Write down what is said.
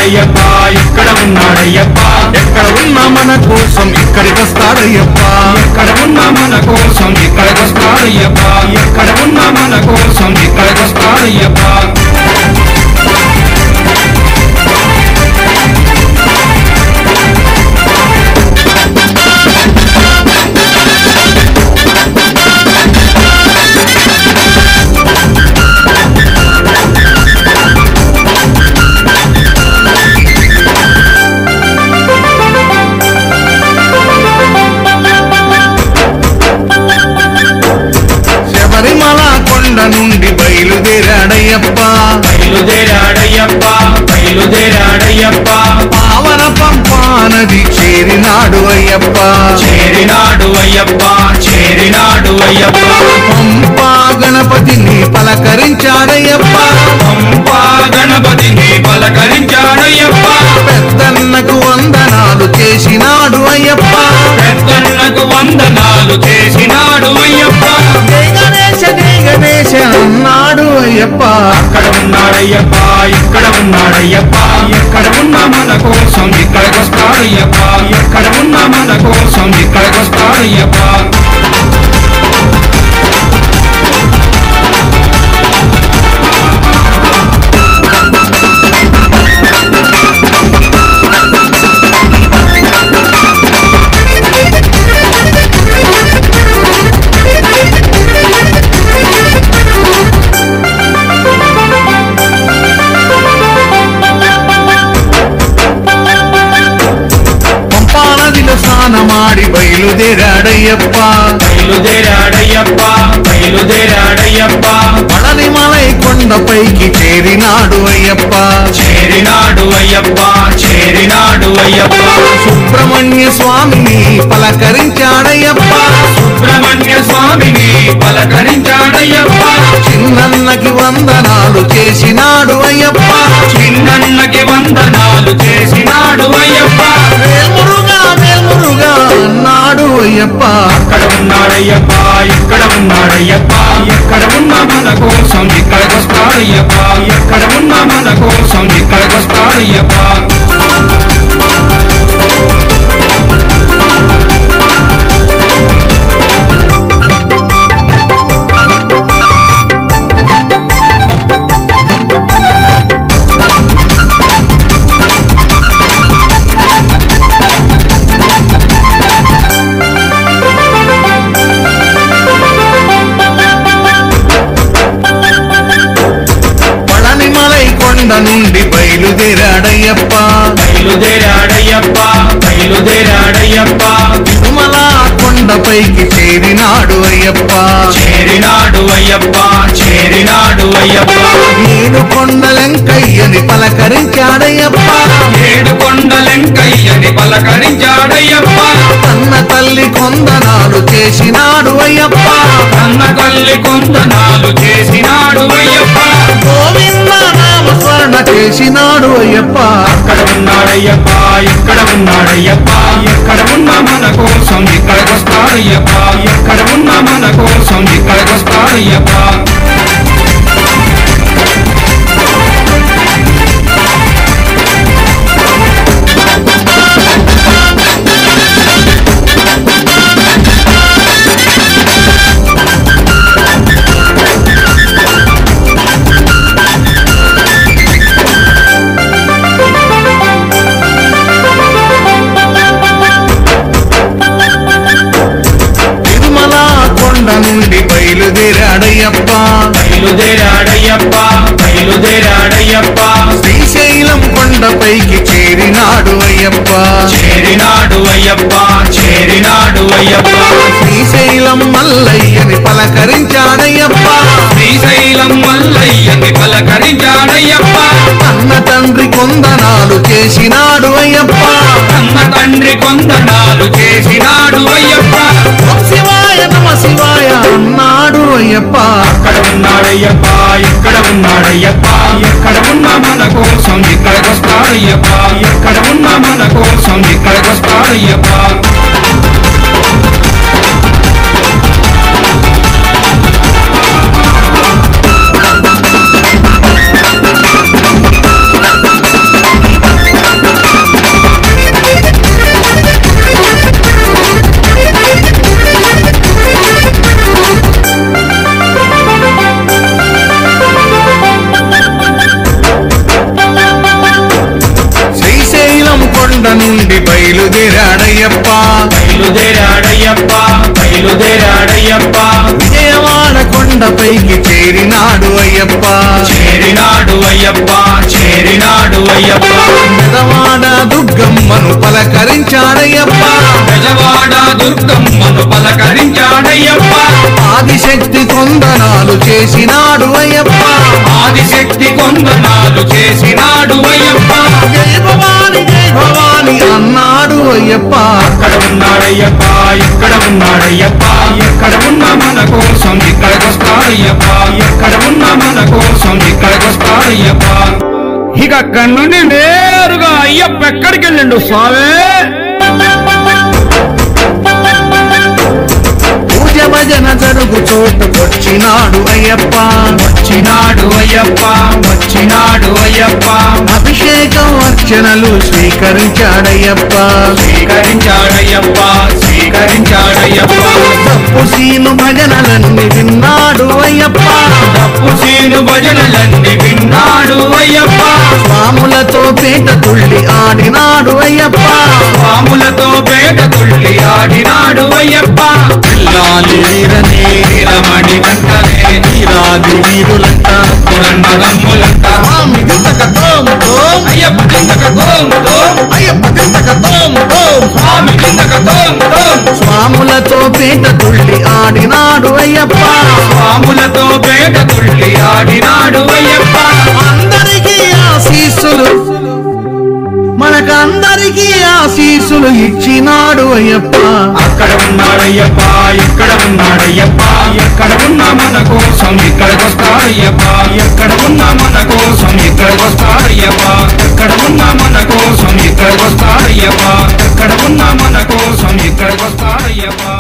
ఉన్నాడయ్యప్ప ఇక్కడ ఉన్నాడయ్యప్ప ఎక్కడ ఉన్నా మన కోసం ఇక్కడికి వస్తాడయ్యప్ప ఎక్కడ ఉన్నా మన కోసం ఇక్కడికి వస్తాడయ్యప్ప ఎక్కడ ఉన్నా మన కోసం ఇక్కడికి వస్తాడయ్యప్ప శబరిమల కొండ నుండి బయలుదేరాడయ్యప్ప బయలుదేరాడయ్యప్ప బయలుదేరాడయ్యప్ప పావన పంపా నది చేరినాడు అయ్యప్ప చేరినాడు అయ్యప్ప చేరినాడు అయ్యప్ప పంపా గణపతిని పలకరించాడయ్యప్ప పంపా గణపతిని పలకరించాడయ్యప్ప పెద్దన్నకు వందనాలు చేసినాడు అయ్యప్ప పెద్దన్నకు వందనాలు చేసినాడు అయ్యప్ప జై గణేశ జై గణేశ అన్నాడు అయ్యప్ప అక్కడ ఉన్నాడయ్యప్ప ఇక్కడ ఉన్నాడయ్యప్ప ఎక్కడ ఉన్నా మన కోసం ఇక్కడికి వస్తాడయ్యప్ప ఎక్కడ ఉన్నా మన కోసం ఇక్కడికి వస్తాడయ్యప్ప పంపా నదిలో స్నానమాడి బయలుదేరాడయ్యప్ప బయలుదేరాడయ్యప్ప బయలుదేరాడయ్యప్ప పడనిమలై కొండపైకి చేరినాడు అయ్యప్ప చేరినాడు అయ్యప్ప చేరినాడు అయ్యప్ప సుబ్రహ్మణ్య స్వామిని పలకరించాడయ్యప్ప సుబ్రహ్మణ్య స్వామిని పలకరించాడయ్యప్ప చిన్నన్నకి వందనాలు చేసినాడు అయ్యప్ప చిన్నన్నకి వందనాలు చేసినాడు అయ్యప్ప వేల్మురుగా వేల్మురుగా అన్నాడు అయ్యప్ప అక్కడ ఉన్నాడయ్యప్ప ఇక్కడ ఉన్నాడయ్యప్ప ఎక్కడ ఉన్నా మన కోసం ఇక్కడికి వస్తాడయ్యప్ప ఎక్కడ ఉన్నా మన కోసం ఇక్కడికి వస్తాడయ్యప్ప పడనిమలై కొండ నుండి బయలుదేరాడయ్యప్ప బయలుదేరాడయ్యప్ప బయలుదేరాడయ్యప్ప తిరుమల కొండపైకి చేరినాడు అయ్యప్ప చేరినాడు అయ్యప్ప చేరినాడు అయ్యప్ప నేను కొండలెంకయ్యని పలకరించాడయ్యప్ప ఏడు కొండలెంకయ్యని పలకరించాడయ్యప్ప తన్న తల్లి కొందనాలు చేసినాడు అయ్యప్ప అన్న తల్లి కొందనాలు చేసినాడు అయ్యప్ప గోవింద నామస్మరణ చేసినాడు అయ్యప్ప అక్కడ ఉన్నాడయ్యప్ప ఇక్కడ ఉన్నాడయ్యప్ప ఎక్కడ ఉన్నా మన కోసం ఇక్కడికి వస్తాడయ్యప్ప ఎక్కడ ఉన్నా మన కోసం ఇక్కడికి వస్తాడయ్యప్ప తిరుమల కొండ నుండి బయలుదేరాడయ్యప్ప బయలుదేరాడయ్యప్ప బయలుదేరాడయ్యప్ప శ్రీశైలం కొండపైకి చేరినాడు అయ్యప్ప చేరినాడు అయ్యప్ప చేరినాడు అయ్యప్ప శ్రీశైలం మల్లయ్యని పలకరించాడయ్యప్ప శ్రీశైలం మల్లయ్యని పలకరించాడయ్యప్ప అన్న తండ్రి కొందనాలు చేసినాడు అయ్యప్ప అన్న తండ్రి కొందనాలు చేసినాడు అయ్యప్ప ఓం శివాయ నమ శివాయ అన్నాడు అయ్యప్ప అక్కడ ఉన్నాడయ్యప్ప ఇక్కడ ఉన్నాడయ్యప్ప ఎక్కడ ఉన్నా మన కోసం ఇక్కడికి వస్తాడయ్యప్ప ఎక్కడ ఉన్నా మన కోసం ఇక్కడికి వస్తాడయ్యప్ప అయ్యప్ప బయలుదేరాడయ్యప్ప బయలుదేరాడయ్యప్ప విజయవాడ కొండపైకి చేరినాడు అయ్యప్ప చేరినాడు అయ్యప్ప చేరినాడు అయ్యప్ప పెదవాడ దుర్గమ్మను పలకరించాడయ్యప్ప గజవాడ దుర్గమ్మను పలకరించాడయ్యప్ప ఆదిశక్తి కొందనాలు చేసినాడు అయ్యప్ప ఆదిశక్తి కొందనాలు చేసినాడు అయ్యప్ప జై భవాని జై భవాని అన్నాడు అయ్యప్ప అక్కడ ఉన్నాడయ్యప్ప ఇక్కడ ఉన్నాడయ్యప్ప ఎక్కడ ఉన్నా మన కోసం ఇక్కడికి వస్తాడయ్యప్ప ఎక్కడ ఉన్నా మన కోసం ఇక్కడికి వస్తాడయ్యప్ప ఇక అక్కడి నుండి నేరుగా అయ్యప్ప ఎక్కడికి వెళ్ళిండు స్వామి పూజ భజన జరుగు చోటుకొచ్చినాడు అయ్యప్ప వచ్చినాడు అయ్యప్ప వచ్చినాడు అయ్యప్ప అభిషేకం అర్చనలు స్వీకరించాడయ్యప్ప స్వీకరించాడయ్యప్ప స్వీకరించాడయ్యప్ప తప్పు సీను భజనలన్నీ విన్నాడు అయ్యప్ప తప్పు సీను భజనలన్నీ విన్నాడు అయ్యప్ప స్వాములతో పేట తుళ్ళి ఆడినాడు అయ్యప్ప స్వాములతో పేట తుళ్ళి ఆడినాడు అయ్యప్ప పిల్లాలి వీరనే వీరమణి కంటనే వీరాది వీరులంట పురన్నదమ్ములంట స్వామి దింతక తోం తోం అయ్యప్ప కిందక తోం తోం అయ్యప్ప దింతక తోం తోం స్వామి కిందక తోం తోం స్వాములతో పేట తుళ్ళి ఆడినాడు అయ్యప్ప స్వాములతో పేట తుళ్ళి ఆడినాడు అయ్యప్ప అందరికీ ఆశీస్సులు మనకందరికీ ఆశీస్సులు ఇచ్చినాడు అయ్యప్ప అక్కడ ఉన్నాడయ్యప్ప ఇక్కడ ఉన్నాడయ్యప్ప ఎక్కడ ఉన్నా మన కోసం ఇక్కడికి వస్తాడయ్యప్ప ఎక్కడ ఉన్నా మన కోసం ఇక్కడికి వస్తాడయ్యప్ప ఎక్కడ ఉన్నా మన కోసం ఇక్కడికి వస్తాడయ్యప్ప ఎక్కడ ఉన్నా మన కోసం ఇక్కడికి వస్తాడయ్యప్ప